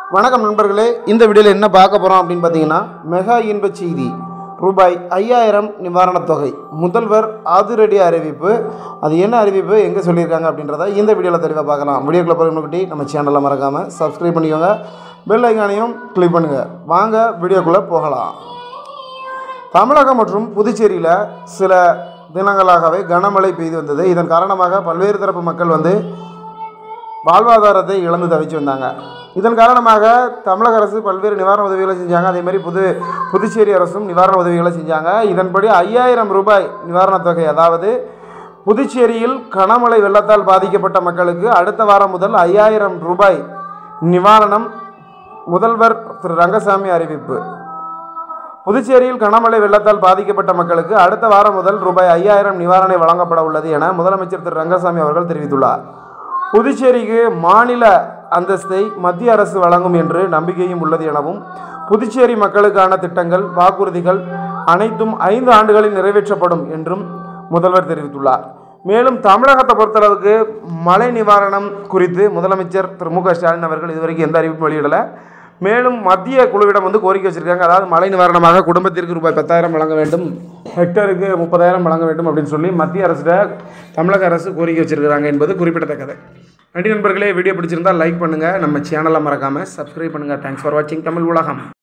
வணக்கம் நண்பர்களே இந்த வீடியோவில் என்ன பார்க்க போகிறோம் அப்படின்னு பார்த்தீங்கன்னா மெகா இன்ப செய்தி ரூபாய் ஐயாயிரம் நிவாரணத் தொகை முதல்வர் ஆதிரடி அறிவிப்பு அது என்ன அறிவிப்பு எங்கே சொல்லியிருக்காங்க அப்படின்றத இந்த வீடியோவில் தெளிவாக பார்க்கலாம் வீடியோக்குள்ளே போகிறவங்க நம்ம சேனலை மறக்காமல் சப்ஸ்கிரைப் பண்ணிக்கோங்க பெல் ஐக்கானையும் கிளிக் பண்ணுங்கள் வாங்க வீடியோக்குள்ளே போகலாம் தமிழகம் மற்றும் புதுச்சேரியில் சில தினங்களாகவே கனமழை பெய்து வந்தது இதன் காரணமாக பல்வேறு தரப்பு மக்கள் வந்து வாழ்வாதாரத்தை இழந்து தவிச்சு வந்தாங்க இதன் காரணமாக தமிழக அரசு பல்வேறு நிவாரண உதவிகளை செஞ்சாங்க அதே மாதிரி புது புதுச்சேரி அரசும் நிவாரண உதவிகளை செஞ்சாங்க இதன்படி ஐயாயிரம் ரூபாய் நிவாரணத் தொகை அதாவது புதுச்சேரியில் கனமழை வெள்ளத்தால் பாதிக்கப்பட்ட மக்களுக்கு அடுத்த வாரம் முதல் ஐயாயிரம் ரூபாய் நிவாரணம் முதல்வர் திரு ரங்கசாமி அறிவிப்பு புதுச்சேரியில் கனமழை வெள்ளத்தால் பாதிக்கப்பட்ட மக்களுக்கு அடுத்த வாரம் முதல் ரூபாய் ஐயாயிரம் நிவாரணம் வழங்கப்பட உள்ளது என முதலமைச்சர் திரு ரங்கசாமி அவர்கள் தெரிவித்துள்ளார் புதுச்சேரிக்கு மாநில அந்தஸ்தை மத்திய அரசு வழங்கும் என்று நம்பிக்கையும் உள்ளது எனவும் புதுச்சேரி மக்களுக்கான திட்டங்கள் வாக்குறுதிகள் அனைத்தும் ஐந்து ஆண்டுகளில் நிறைவேற்றப்படும் என்றும் முதல்வர் தெரிவித்துள்ளார் மேலும் தமிழகத்தை பொறுத்தளவுக்கு மழை நிவாரணம் குறித்து முதலமைச்சர் திரு மு க ஸ்டாலின் அவர்கள் இதுவரைக்கும் எந்த அறிவிப்பும் வெளியிடலை மேலும் மத்திய குழுவிடம் வந்து கோரிக்கை வச்சிருக்காங்க அதாவது மழை நிவாரணமாக குடும்பத்திற்கு ரூபாய் பத்தாயிரம் வழங்க வேண்டும் ஹெக்டருக்கு முப்பதாயிரம் வழங்க வேண்டும் அப்படின்னு சொல்லி மத்திய அரசிட தமிழக அரசு கோரிக்கை வச்சிருக்கிறாங்க என்பது குறிப்பிடத்தக்கது நன்றி நண்பர்களே வீடியோ பிடிச்சிருந்தால் லைக் பண்ணுங்கள் நம்ம சேனலை மறக்காமல் சப்ஸ்கிரைப் பண்ணுங்கள் தேங்க்ஸ் ஃபார் வாட்சிங் தமிழ் உலகம்